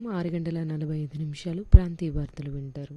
ఆరు గంటల నలభై ఐదు నిమిషాలు ప్రాంతీయ వార్తలు వింటారు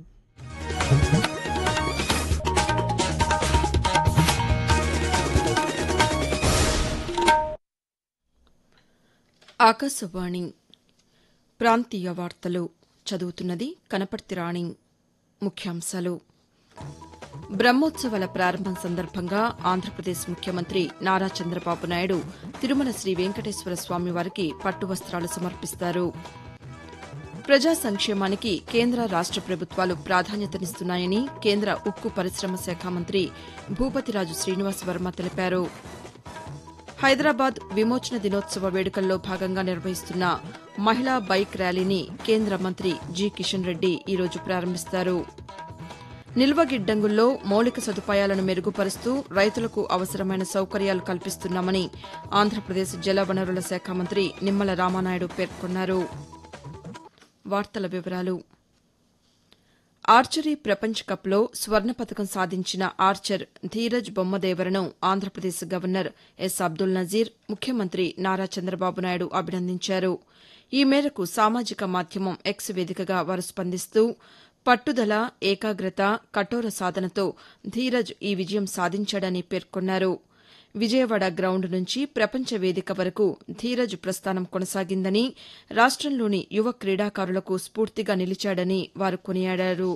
ఆకాశవాణి ప్రాంతీయ వార్తలు చదువుతున్నది కనపర్తి రాణి ముఖ్యాంశాలు బ్రహ్మోత్సవాల ప్రారంభం సందర్భంగా ఆంధ్రప్రదేశ్ ముఖ్యమంత్రి నారా చంద్రబాబు నాయుడు తిరుమల శ్రీ వెంకటేశ్వర స్వామి వారికి పట్టు వస్త్రాలు సమర్పిస్తారు ప్రజా సంక్షేమానికి కేంద్ర రాష్ట ప్రభుత్వాలు ప్రాధాన్యతనిస్తున్నాయని కేంద్ర ఉక్కు పరిశ్రమ శాఖ మంత్రి భూపతిరాజు శ్రీనివాస్ వర్మ తెలిపారు హైదరాబాద్ విమోచన దినోత్సవ వేడుకల్లో భాగంగా నిర్వహిస్తున్న మహిళా బైక్ ర్యాలీని కేంద్ర మంత్రి జి కిషన్ రెడ్డి ఈరోజు ప్రారంభిస్తారు నిల్వ గిడ్డంగుల్లో మౌలిక సదుపాయాలను మెరుగుపరుస్తూ రైతులకు అవసరమైన సౌకర్యాలు కల్పిస్తున్నామని ఆంధ్రప్రదేశ్ జలవనరుల శాఖ మంత్రి నిమ్మల రామానాయుడు పేర్కొన్నారు వార్తల వివరాలు ఆర్చరీ ప్రపంచ కప్లో స్వర్ణ పతకం సాధించిన ఆర్చర్ ధీరజ్ బొమ్మదేవరను ఆంధ్రప్రదేశ్ గవర్నర్ ఎస్ అబ్దుల్ నజీర్ ముఖ్యమంత్రి నారా చంద్రబాబు నాయుడు అభినందించారు ఈ మేరకు సామాజిక మాధ్యమం ఎక్స్ వేదికగా వారు స్పందిస్తూ పట్టుదల ఏకాగ్రత కఠోర సాధనతో ధీరజ్ ఈ విజయం సాధించాడని పేర్కొన్నారు విజయవాడ గ్రౌండ్ నుంచి ప్రపంచ వేదిక వరకు ధీరజ్ ప్రస్థానం కొనసాగిందని రాష్టంలోని యువ క్రీడాకారులకు స్ఫూర్తిగా నిలిచాడని వారు కొనియాడారు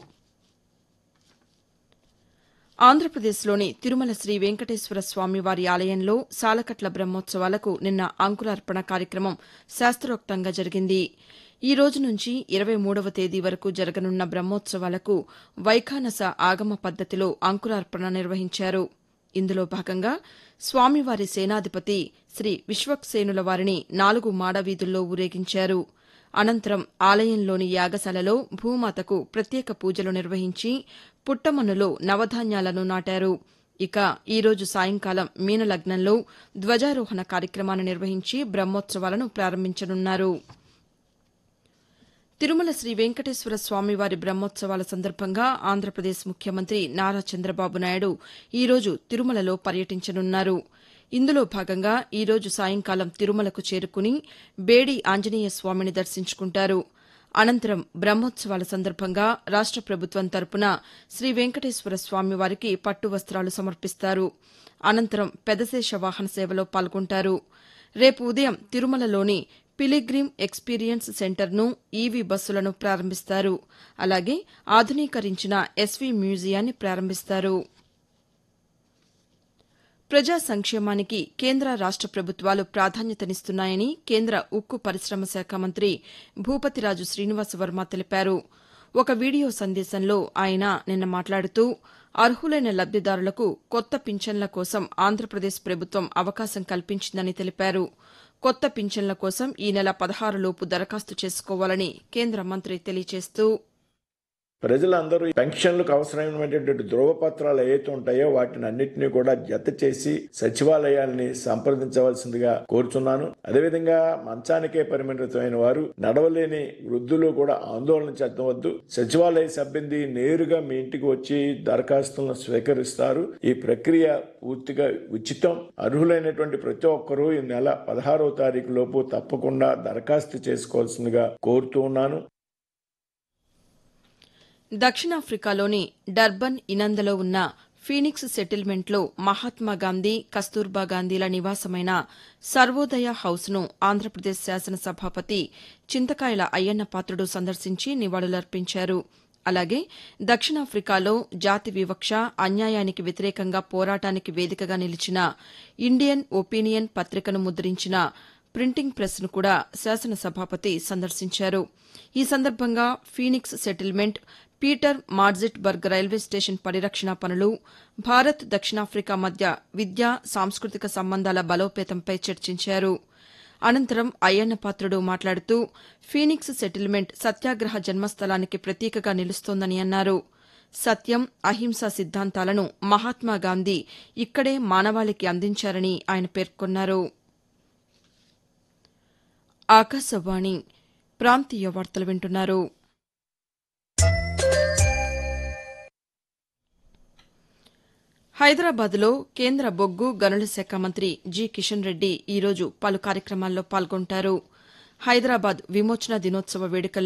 ఆంధ్రప్రదేశ్లోని తిరుమల శ్రీ వెంకటేశ్వర స్వామి వారి ఆలయంలో సాలకట్ల బ్రహ్మోత్సవాలకు నిన్న అంకురార్పణ కార్యక్రమం శాస్త్రోక్తంగా జరిగింది ఈ రోజు నుంచి ఇరవై మూడవ తేదీ వరకు జరగనున్న బ్రహ్మోత్సవాలకు వైఖానస ఆగమ పద్దతిలో అంకురార్పణ నిర్వహించారు ఇందులో భాగంగా స్వామివారి సేనాధిపతి శ్రీ విశ్వక్సేనుల వారిని నాలుగు మాడవీధుల్లో ఊరేగించారు అనంతరం ఆలయంలోని యాగశాలలో భూమాతకు ప్రత్యేక పూజలు నిర్వహించి పుట్టమన్నులో నవధాన్యాలను నాటారు ఇక ఈరోజు సాయంకాలం మీనలగ్నంలో ధ్వజారోహణ కార్యక్రమాన్ని నిర్వహించి బ్రహ్మోత్సవాలను ప్రారంభించనున్నారు తిరుమల శ్రీ వెంకటేశ్వర స్వామివారి బ్రహ్మోత్సవాల సందర్భంగా ఆంధ్రప్రదేశ్ ముఖ్యమంత్రి నారా చంద్రబాబు నాయుడు ఈరోజు తిరుమలలో పర్యటించనున్నారు ఇందులో భాగంగా ఈరోజు సాయంకాలం తిరుమలకు చేరుకుని బేడి ఆంజనేయ స్వామిని దర్శించుకుంటారు అనంతరం బ్రహ్మోత్సవాల సందర్భంగా రాష్ట ప్రభుత్వం తరపున శ్రీ వెంకటేశ్వర స్వామివారికి పట్టు వస్త్రాలు సమర్పిస్తారు అనంతరం పెదశేష వాహన సేవలో పాల్గొంటారు రేపు ఉదయం తిరుమలలోని పిలిగ్రిమ్ ఎక్స్పీరియన్స్ సెంటర్ను ఈవీ బస్సులను ప్రారంభిస్తారు అలాగే ఆధునీకరించిన ఎస్వీ మ్యూజియాన్ని ప్రారంభిస్తారు ప్రజా సంక్షేమానికి కేంద్ర రాష్ట ప్రభుత్వాలు ప్రాధాన్యతనిస్తున్నాయని కేంద్ర ఉక్కు పరిశ్రమ శాఖ మంత్రి భూపతిరాజు శ్రీనివాస్ వర్మ తెలిపారు ఒక వీడియో సందేశంలో ఆయన నిన్న మాట్లాడుతూ అర్హులైన లబ్దిదారులకు కొత్త పింఛన్ల కోసం ఆంధ్రప్రదేశ్ ప్రభుత్వం అవకాశం కల్పించిందని తెలిపారు కొత్త పింఛన్ల కోసం ఈ నెల పదహారులోపు దరఖాస్తు చేసుకోవాలని కేంద్ర మంత్రి తెలియజేస్తూ ప్రజలందరూ పెన్షన్లకు అవసరమైనటువంటి ధృవపత్రాలు ఏవైతే ఉంటాయో వాటిని అన్నింటినీ కూడా జత చేసి సచివాలయాల్ని సంప్రదించవలసిందిగా కోరుచున్నాను అదేవిధంగా మంచానికే పరిమితమైన వారు నడవలేని వృద్ధులు కూడా ఆందోళన చెందవద్దు సచివాలయ సిబ్బంది నేరుగా మీ ఇంటికి వచ్చి దరఖాస్తులను స్వీకరిస్తారు ఈ ప్రక్రియ పూర్తిగా ఉచితం అర్హులైనటువంటి ప్రతి ఒక్కరూ ఈ నెల పదహారవ తారీఖు లోపు తప్పకుండా దరఖాస్తు చేసుకోవాల్సిందిగా కోరుతూ ఉన్నాను దక్షిణాఫ్రికాలోని డర్బన్ ఇనందలో ఉన్న ఫీనిక్స్ సెటిల్మెంట్లో మహాత్మాగాంధీ కస్తూర్బా గాంధీల నివాసమైన సర్వోదయ హౌస్ను ఆంధ్రప్రదేశ్ శాసనసభాపతి చింతకాయల అయ్యన్న పాత్రుడు సందర్శించి నివాళులర్పించారు అలాగే దక్షిణాఫ్రికాలో జాతి వివక్ష అన్యాయానికి వ్యతిరేకంగా పోరాటానికి వేదికగా నిలిచిన ఇండియన్ ఒపీనియన్ పత్రికను ముద్రించిన ప్రింటింగ్ ప్రెస్ను కూడా శాసనసభాపతి సందర్శించారు ఈ సందర్భంగా Phoenix settlement Pietermaritzburg railway station పరిరక్షణ పనులు భారత్ దక్షిణాఫ్రికా మధ్య విద్యా సాంస్కృతిక సంబంధాల బలోపేతంపై చర్చించారు అనంతరం అయ్యన్న పాత్రుడు మాట్లాడుతూ ఫీనిక్స్ సెటిల్మెంట్ సత్యాగ్రహ జన్మస్థలానికి ప్రతీకగా నిలుస్తోందని అన్నారు సత్యం అహింస సిద్ధాంతాలను మహాత్మాగాంధీ ఇక్కడే మానవాళికి అందించారని ఆయన పేర్కొన్నారు ఆకాశవాణి ప్రాంతీయ వార్తలు వింటున్నారు హైదరాబాద్లో కేంద్ర బొగ్గు గనుల శాఖ మంత్రి జి కిషన్ రెడ్డి ఈరోజు పలు కార్యక్రమాల్లో పాల్గొంటారు హైదరాబాద్ విమోచన దినోత్సవ వేడుకల్లో